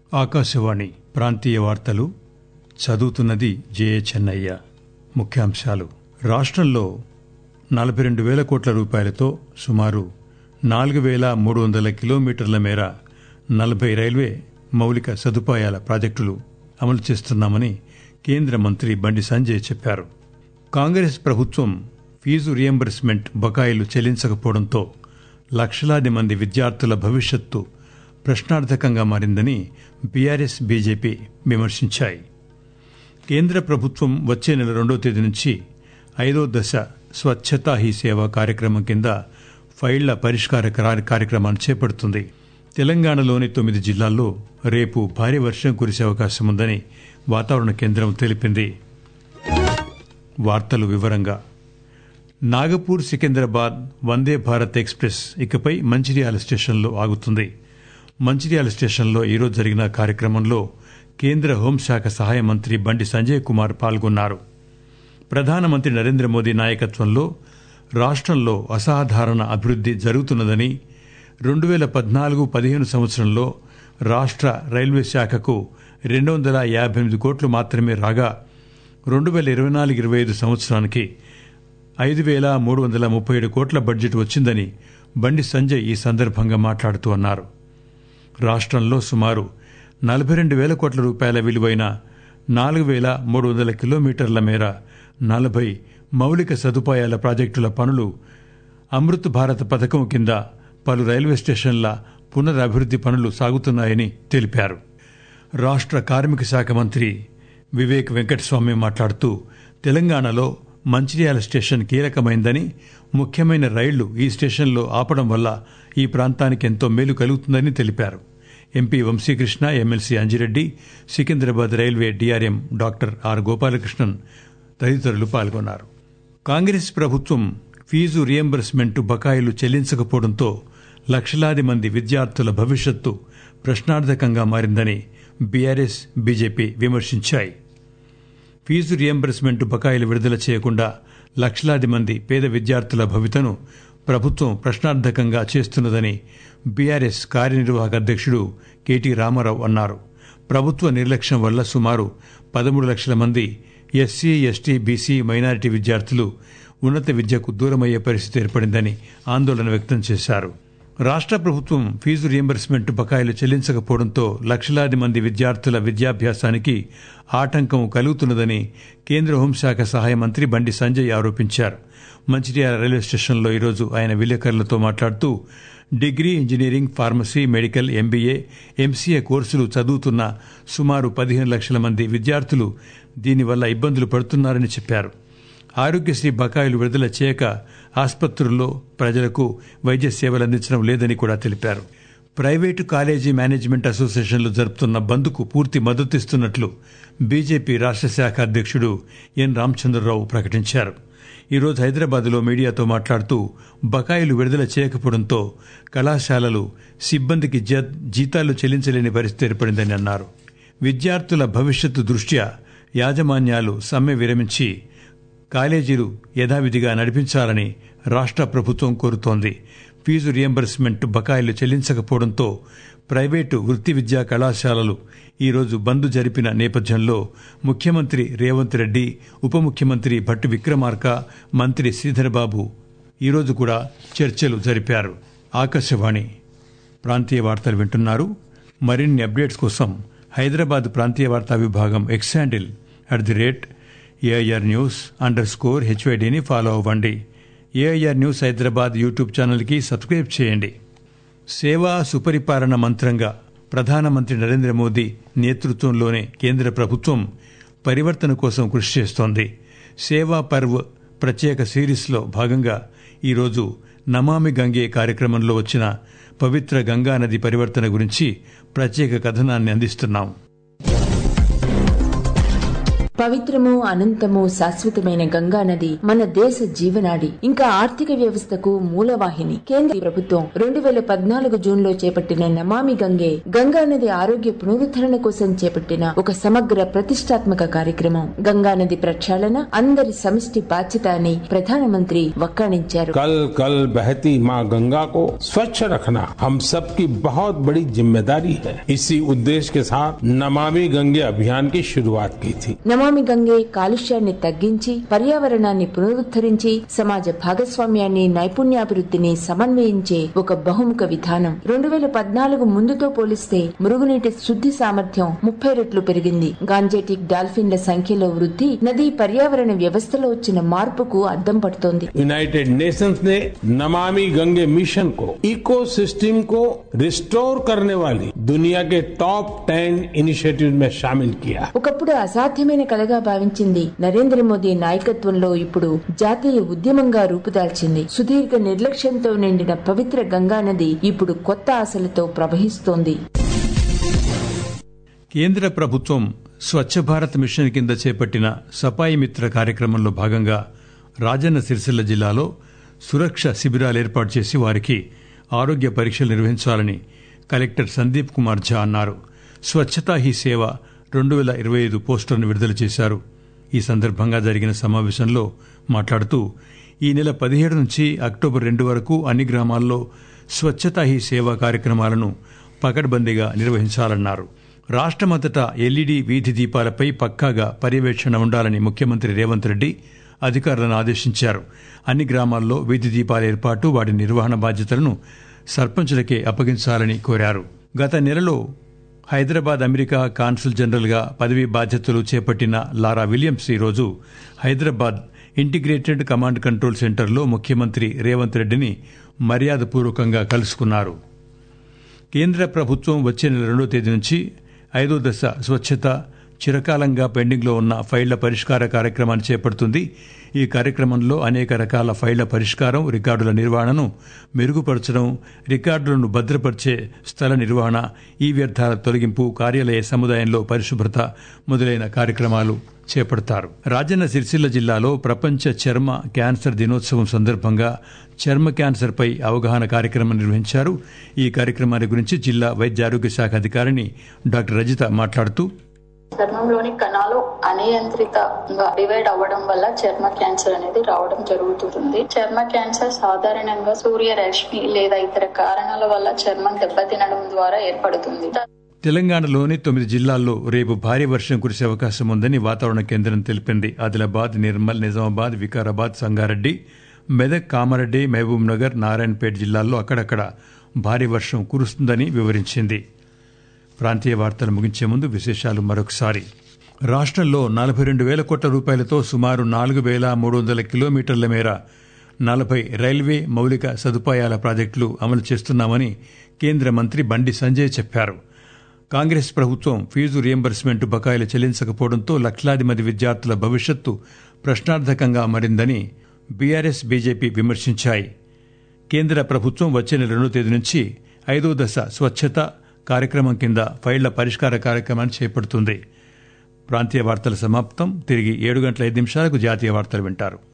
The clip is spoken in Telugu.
ఆకాశవాణి ప్రాంతీయ వార్తలు చదువుతున్నది జే చెన్నయ్య ముఖ్యాంశాలు రాష్ట్రంలో నలభై రెండు వేల కోట్ల రూపాయలతో సుమారు నాలుగు వేల మూడు వందల కిలోమీటర్ల మేర నలభై రైల్వే మౌలిక సదుపాయాల ప్రాజెక్టులు అమలు చేస్తున్నామని కేంద్ర మంత్రి బండి సంజయ్ చెప్పారు కాంగ్రెస్ ప్రభుత్వం ఫీజు రియంబర్స్మెంట్ బకాయిలు చెల్లించకపోవడంతో లక్షలాది మంది విద్యార్థుల భవిష్యత్తు ప్రశ్నార్థకంగా మారిందని బీఆర్ఎస్ బీజేపీ విమర్శించాయి కేంద్ర ప్రభుత్వం వచ్చే నెల రెండో తేదీ నుంచి ఐదో దశ స్వచ్ఛతా హీ సేవ కార్యక్రమం కింద ఫైళ్ల పరిష్కార కరా- కార్యక్రమాన్ని చేపడుతుంది తెలంగాణలోని తొమ్మిది జిల్లాల్లో రేపు భారీ వర్షం కురిసే అవకాశం ఉందని వాతావరణ కేంద్రం తెలిపింది వార్తలు వివరంగా నాగపూర్ సికింద్రాబాద్ వందే భారత్ ఎక్స్ప్రెస్ ఇకపై మంచిర్యాల స్టేషన్లో ఆగుతుంది మంచిర్యాల స్టేషన్లో ఈరోజు జరిగిన కార్యక్రమంలో కేంద్ర హోంశాఖ సహాయ మంత్రి బండి సంజయ్ కుమార్ పాల్గొన్నారు ప్రధానమంత్రి నరేంద్ర మోదీ నాయకత్వంలో రాష్ట్రంలో అసాధారణ అభివృద్ది జరుగుతున్నదని రెండు వేల పద్నాలుగు పదిహేను సంవత్సరంలో రాష్ట్ర రైల్వే శాఖకు రెండు వందల యాభై ఎనిమిది కోట్లు మాత్రమే రాగా రెండు వేల ఇరవై నాలుగు ఇరవై ఐదు సంవత్సరానికి ఐదు వేల మూడు వందల ముప్పై ఏడు కోట్ల బడ్జెట్ వచ్చిందని బండి సంజయ్ ఈ సందర్భంగా మాట్లాడుతూ అన్నారు రాష్ట్రంలో సుమారు నలభై రెండు వేల కోట్ల రూపాయల విలువైన నాలుగు వేల మూడు వందల కిలోమీటర్ల మేర నలభై మౌలిక సదుపాయాల ప్రాజెక్టుల పనులు అమృత్ భారత్ పథకం కింద పలు రైల్వే స్టేషన్ల పునరభివృద్ది పనులు సాగుతున్నాయని తెలిపారు రాష్ట్ర కార్మిక శాఖ మంత్రి వివేక్ వెంకటస్వామి మాట్లాడుతూ తెలంగాణలో మంచిర్యాల స్టేషన్ కీలకమైందని ముఖ్యమైన రైళ్లు ఈ స్టేషన్లో ఆపడం వల్ల ఈ ప్రాంతానికి ఎంతో మేలు కలుగుతుందని తెలిపారు MP Vamshi Krishna MLC Anji Reddy Secunderabad railway DRM doctor R Gopalakrishnan తదితరులు పాల్గొన్నారు కాంగ్రెస్ ప్రభుత్వం ఫీజు రియంబర్స్మెంట్ బకాయిలు చెల్లించకపోవడంతో లక్షలాది మంది విద్యార్థుల భవిష్యత్తు ప్రశ్నార్థకంగా మారిందని బీఆర్ఎస్ బీజేపీ విమర్శించాయి ఫీజు రియంబర్స్మెంట్ బకాయిలు విడుదల చేయకుండా లక్షలాది మంది పేద విద్యార్థుల భవితను ప్రభుత్వం ప్రశ్నార్థకంగా చేస్తున్నదని బీఆర్ఎస్ కార్యనిర్వాహక అధ్యక్షుడు కెటి రామారావు అన్నారు ప్రభుత్వ నిర్లక్ష్యం వల్ల సుమారు పదమూడు లక్షల మంది ఎస్సీ ఎస్టీ బీసీ మైనారిటీ విద్యార్థులు ఉన్నత విద్యకు దూరమయ్యే పరిస్థితి ఏర్పడిందని ఆందోళన వ్యక్తం చేశారు రాష్ట్ర ప్రభుత్వం ఫీజు రియంబర్స్మెంట్ బకాయిలు చెల్లించకపోవడంతో లక్షలాది మంది విద్యార్థుల విద్యాభ్యాసానికి ఆటంకం కలుగుతున్నదని కేంద్ర హోంశాఖ సహాయ మంత్రి బండి సంజయ్ ఆరోపించారు మంచిర్యాల రైల్వే స్టేషన్లో ఈరోజు ఆయన విలేకరులతో మాట్లాడుతూ degree engineering pharmacy medical MBA MCA కోర్సులు చదువుతున్న సుమారు పదిహేను లక్షల మంది విద్యార్థులు దీనివల్ల ఇబ్బందులు పడుతున్నారని చెప్పారు ఆరోగ్యశ్రీ బకాయిలు విడుదల చేయక ఆసుపత్రుల్లో ప్రజలకు వైద్య సేవలు అందించడం లేదని కూడా తెలిపారు ప్రైవేటు కాలేజీ మేనేజ్మెంట్ అసోసియేషన్లు జరుపుతున్న బంద్కు పూర్తి మద్దతిస్తున్నట్లు బీజేపీ రాష్ట్ర శాఖ అధ్యక్షుడు ఎన్ రామచంద్రరావు ప్రకటించారు ఈరోజు హైదరాబాద్లో మీడియాతో మాట్లాడుతూ బకాయిలు విడుదల చేయకపోవడంతో కళాశాలలు సిబ్బందికి జ- జీతాలు చెల్లించలేని పరిస్థితి ఏర్పడిందని అన్నారు విద్యార్థుల భవిష్యత్తు దృష్ట్యా యాజమాన్యాలు సమ్మె విరమించి కాలేజీలు యథావిధిగా నడిపించాలని రాష్ట్ర ప్రభుత్వం కోరుతోంది ఫీజు రియంబర్స్మెంట్ బకాయిలు చెల్లించకపోవడంతో ప్రైవేటు వృత్తి విద్యా కళాశాలలు ఈరోజు బంద్ జరిపిన నేపథ్యంలో ముఖ్యమంత్రి రేవంత్ రెడ్డి ఉప ముఖ్యమంత్రి భట్టు విక్రమార్క మంత్రి శ్రీధర్బాబు ఈరోజు కూడా చర్చలు జరిపారు ఆకాశవాణి ప్రాంతీయ వార్తలు వింటున్నారు మరిన్ని అప్డేట్స్ కోసం హైదరాబాద్ ప్రాంతీయ వార్తా విభాగం X handle at the rate AIR news underscore హెచ్వైడిని ఫాలో అవ్వండి ఏఐఆర్ న్యూస్ హైదరాబాద్ యూట్యూబ్ ఛానల్కి సబ్స్క్రైబ్ చేయండి సేవా సుపరిపాలన మంత్రంగా ప్రధానమంత్రి నరేంద్ర మోదీ నేతృత్వంలోనే కేంద్ర ప్రభుత్వం పరివర్తన కోసం కృషి చేస్తోంది సేవా పర్వ్ ప్రత్యేక సిరీస్లో భాగంగా ఈరోజు నమామి గంగే కార్యక్రమంలో వచ్చిన పవిత్ర గంగా నది పరివర్తన గురించి ప్రత్యేక కథనాన్ని అందిస్తున్నాం పవిత్రము అనంతము శాశ్వతమైన గంగా నది మన దేశ జీవనాడి ఇంకా ఆర్థిక వ్యవస్థకు మూలవాహిని కేంద్ర ప్రభుత్వం రెండు వేల పద్నాలుగు జూన్ లో చేపట్టిన నమామి గంగే గంగా నది ఆరోగ్య పునరుద్ధరణ కోసం చేపట్టిన ఒక సమగ్ర ప్రతిష్టాత్మక కార్యక్రమం గంగా నది ప్రక్షాళన అందరి సమిష్టి బాధ్యత అని ప్రధానమంత్రి వక్కాణించారు कल कल बहती माँ गंगा को स्वच्छ रखना हम सबकी बहुत बड़ी जिम्मेदारी है इसी उद्देश्य के साथ नमामि गंगे अभियान की शुरुआत की थी నమామి గంగే కాలుష్యాన్ని తగ్గించి పర్యావరణాన్ని పునరుద్ధరించి సమాజ భాగస్వామ్యాన్ని నైపుణ్యాభివృద్ధిని సమన్వయించే ఒక బహుముఖ విధానం రెండు వేల పద్నాలుగు ముందుతో పోలిస్తే మురుగునీటి శుద్ధి సామర్థ్యం ముప్పై రెట్లు పెరిగింది గాంజేటిక్ డాల్ఫిన్ల సంఖ్యలో వృద్ధి నదీ పర్యావరణ వ్యవస్థలో వచ్చిన మార్పుకు అద్దం పడుతోంది यूनाइटेड नेशंस ने नमामि गंगे मिशन को इकोसिस्टम को रिस्टोर करने वाली दुनिया के टॉप टेन इनिशिएटिव में शामिल किया है ఒకప్పుడు అసాధ్యమైన కలగా భావించింది నరేంద్ర మోదీ నాయకత్వంలో ఇప్పుడు జాతీయ ఉద్యమంగా రూపుదాల్చింది సుదీర్ఘ నిర్లక్ష్యంతో నిండిన పవిత్ర గంగా నది ఇప్పుడు కొత్త ఆశలతో ప్రవహిస్తోంది కేంద్ర ప్రభుత్వం స్వచ్ఛ భారత్ మిషన్ కింద చేపట్టిన సపాయి మిత్ర కార్యక్రమంలో భాగంగా రాజన్న సిరిసిల్ల జిల్లాలో సురక్ష శిబిరాలు ఏర్పాటు చేసి వారికి ఆరోగ్య పరీక్షలు నిర్వహించాలని కలెక్టర్ సందీప్ కుమార్ ఝా అన్నారు స్వచ్ఛతా హీ సేవ రెండు వేల ఇరవై ఐదు పోస్టర్ను విడుదల చేశారు ఈ సందర్భంగా జరిగిన సమావేశంలో మాట్లాడుతూ ఈ నెల పదిహేడు నుంచి అక్టోబర్ రెండు వరకు అన్ని గ్రామాల్లో స్వచ్ఛతా హీ సేవ కార్యక్రమాలను పకడ్బందీగా నిర్వహించాలన్నారు రాష్టమంతటా ఎల్ఈడి వీధి దీపాలపై పక్కాగా పర్యవేక్షణ ఉండాలని ముఖ్యమంత్రి రేవంత్ రెడ్డి అధికారులను ఆదేశించారు అన్ని గ్రామాల్లో వీధి దీపాల ఏర్పాటు వాటి నిర్వహణ బాధ్యతలను సర్పంచులకే అప్పగించాలని కోరారు గత నెలలో హైదరాబాద్ అమెరికా కాన్సుల్ జనరల్గా పదవీ బాధ్యతలు చేపట్టిన లారా విలియమ్స్ ఈరోజు హైదరాబాద్ ఇంటిగ్రేటెడ్ కమాండ్ కంట్రోల్ సెంటర్లో ముఖ్యమంత్రి రేవంత్ రెడ్డిని మర్యాదపూర్వకంగా కలుసుకున్నారు కేంద్ర ప్రభుత్వం వచ్చే నెల రెండో తేదీ నుంచి ఐదో దశ స్వచ్ఛత చిరకాలంగా పెండింగ్లో ఉన్న ఫైళ్ల పరిష్కార కార్యక్రమాన్ని చేపడుతుంది ఈ కార్యక్రమంలో అనేక రకాల ఫైళ్ల పరిష్కారం రికార్డుల నిర్వహణను మెరుగుపరచడం రికార్డులను భద్రపరిచే స్థల నిర్వహణ ఈ వ్యర్థాల తొలగింపు కార్యాలయ సముదాయంలో పరిశుభ్రత మొదలైన కార్యక్రమాలు చేపడతారు రాజన్న సిరిసిల్ల జిల్లాలో ప్రపంచ చర్మ క్యాన్సర్ దినోత్సవం సందర్భంగా చర్మ క్యాన్సర్పై అవగాహన కార్యక్రమం నిర్వహించారు ఈ కార్యక్రమాన్ని గురించి జిల్లా వైద్య ఆరోగ్య శాఖ అధికారిని డాక్టర్ రజిత మాట్లాడుతూ చర్మంలోని కణాలు అనియంత్రితంగా డివైడ్ అవ్వడం వల్ల చర్మ క్యాన్సర్ అనేది రావడం జరుగుతుంది చర్మ క్యాన్సర్ సాధారణంగా సూర్యరశ్మి లేదా ఇతర కారణాల వల్ల చర్మం దెబ్బతినడం ద్వారా ఏర్పడుతుంది తెలంగాణలోని తొమ్మిది జిల్లాల్లో రేపు భారీ వర్షం కురిసే అవకాశం ఉందని వాతావరణ కేంద్రం తెలిపింది ఆదిలాబాద్ నిర్మల్ నిజామాబాద్ వికారాబాద్ సంగారెడ్డి మెదక్ కామారెడ్డి మహబూబ్ నగర్ నారాయణపేట జిల్లాల్లో అక్కడక్కడ భారీ వర్షం కురుస్తుందని వివరించింది ప్రాంతీయ వార్తలు ముగించే ముందు విశేషాలు మరొకసారి రాష్ట్రంలో నలభై రెండు వేల కోట్ల రూపాయలతో సుమారు నాలుగు వేల మూడు వందల కిలోమీటర్ల మేర నలభై రైల్వే మౌలిక సదుపాయాల ప్రాజెక్టులు అమలు చేస్తున్నామని కేంద్ర మంత్రి బండి సంజయ్ చెప్పారు కాంగ్రెస్ ప్రభుత్వం ఫీజు రియంబర్స్మెంట్ బకాయిలు చెల్లించకపోవడంతో లక్షలాది మంది విద్యార్థుల భవిష్యత్తు ప్రశ్నార్థకంగా మారిందని బీఆర్ఎస్ బీజేపీ విమర్శించాయి కేంద్ర ప్రభుత్వం వచ్చే నెల రెండో తేదీ నుంచి ఐదో దశ స్వచ్ఛత కార్యక్రమం కింద ఫైళ్ల పరిష్కార కార్యక్రమాన్ని చేపడుతుంది ప్రాంతీయ వార్తల సమాప్తం తిరిగి ఏడు గంటల ఐదు నిమిషాలకు జాతీయ వార్తలు వింటారు